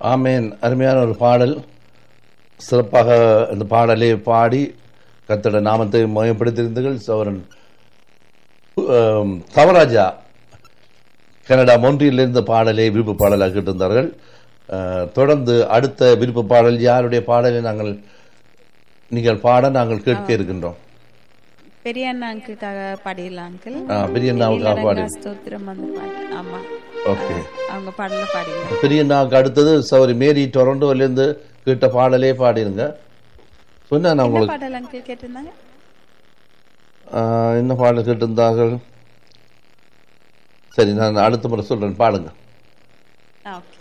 ஆமேன் அருமையான ஒரு பாடல் சிறப்பாக இந்த பாடலை பாடி கத்தோட நாமத்தை மயப்படுத்தியிருந்தீர்கள் சோரன் தவராஜா கனடா மொன்றியிலிருந்து பாடலை விருப்ப பாடலாக கேட்டிருந்தார்கள் அஹ், தொடர்ந்து அடுத்த விருப்ப பாடல் யாருடைய பாடலை நாங்கள் நீங்கள் பாட நாங்கள் கேட்க இருக்கின்றோம் பெரிய அண்ணா அங்கிளுக்காக பாடிடலாம் அங்கிள் ஆ, பெரிய அண்ணாவுக்காக பாடி ஸ்தோத்திரம் அந்த பாட்டு ஆமா ஓகே அவங்க பாடல பாடிங்க பெரிய அண்ணாவுக்கு அடுத்தது சௌரி மேரி டொரண்டோலேருந்து கேட்ட பாடலே பாடிருங்க சொன்னா நான் என்ன உங்களுக்கு பாடல் அங்கிள் கேட்டிருந்தாங்க ஆ, என்ன பாடல் கேட்டிருந்தார்கள் சரி நான் அடுத்த முறை சொல்றேன் பாடுங்க ஆ ஓகே